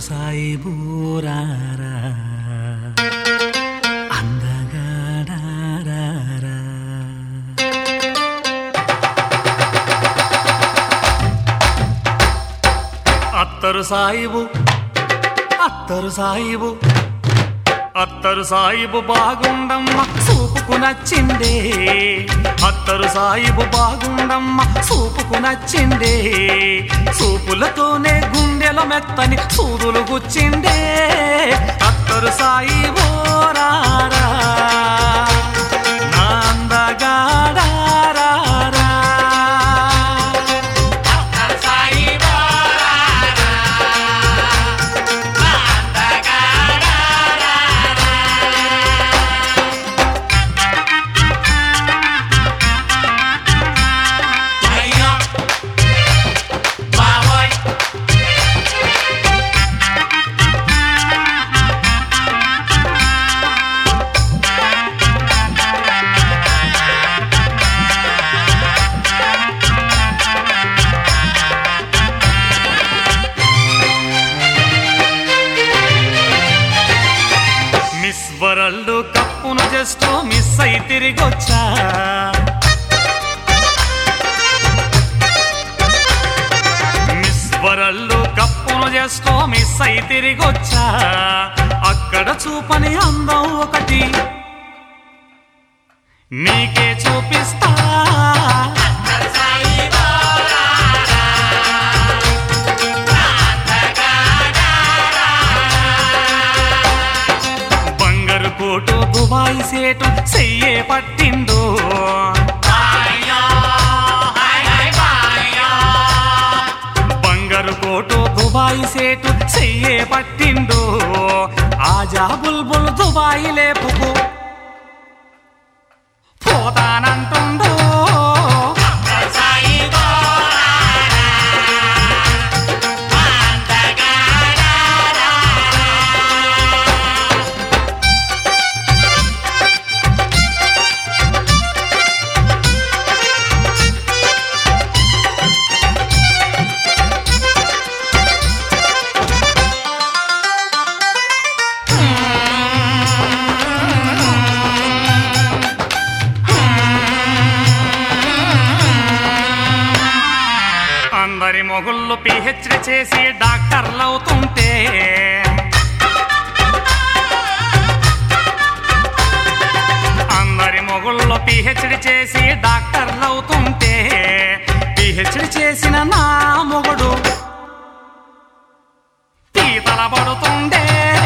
సాయి బూరారా అందగాడారా అత్తరు సాయిబు అత్తరు సాయిబు అత్తరు సాయిబు బాగుండమ్మ సూపుకు నచ్చిందే అత్తరు సాయిబు బాగుండమ్మ సూపుకు నచ్చిందే సూపులతోనే గుండెల మెత్తని సూదులు గుచ్చిందే అత్తరు సాయిబు రారా నా అందగాడారా మిస్ వరల్డ్ కప్పును జస్ట్ మిస్ అయి తిరిగొచ్చా మిస్ వరల్డ్ కప్పును జస్ట్ మిస్ అయి తిరిగొచ్చా అక్కడ చూపని అందం ఒకటి నీకే చూపిస్తా బంగారు కోటు దుబాయ్ సేటు చెయ్యే పట్టిండు బంగారు కోటు దుబాయ్ సేటు చెయ్యే పట్టిండు ఆజా బుల్బుల్ దుబాయ్ లేపుకు పోతానంటుండు అందరి మొగుళ్ళు పిహెచ్డి చేసి డాక్టర్లు అవుతుంటే అందరి మొగుళ్ళు పిహెచ్డి చేసి డాక్టర్లు అవుతుంటే పిహెచ్డి చేసిన నా మొగుడు పీతల పడుతుండే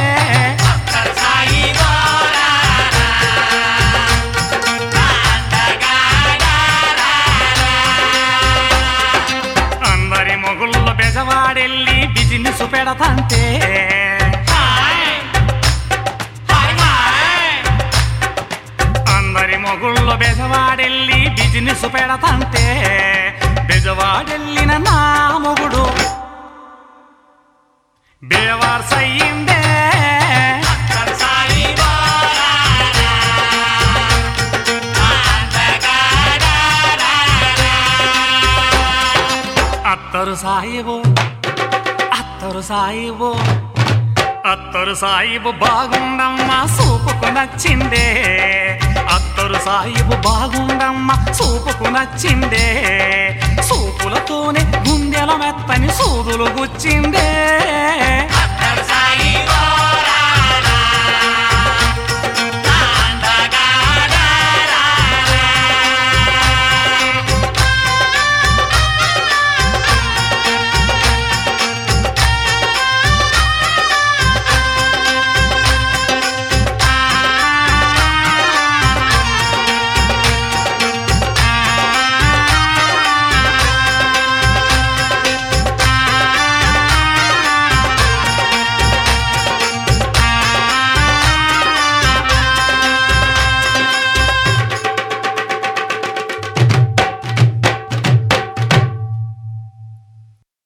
అందరి మొగుళ్ళు బెజవాడెళ్ళి బిజినెస్ పెడతంటే అందరి మొగుళ్ళు బెజవాడెళ్ళి బిజినెస్ పెడతంటే బెజవాడెళ్ళిన నా మొగుడు బేవార్స్ అయ్యిందే అత్తరు సాయిబు అత్తరు సాయిబు అత్తరు సాయిబు బాగుండమ్మ సూపుకు నచ్చిందే అత్తరు సాయిబు బాగుండమ్మ సూపుకు నచ్చిందే సూపులతోనే గుండెల మెత్తని సూదులు గుచ్చిందే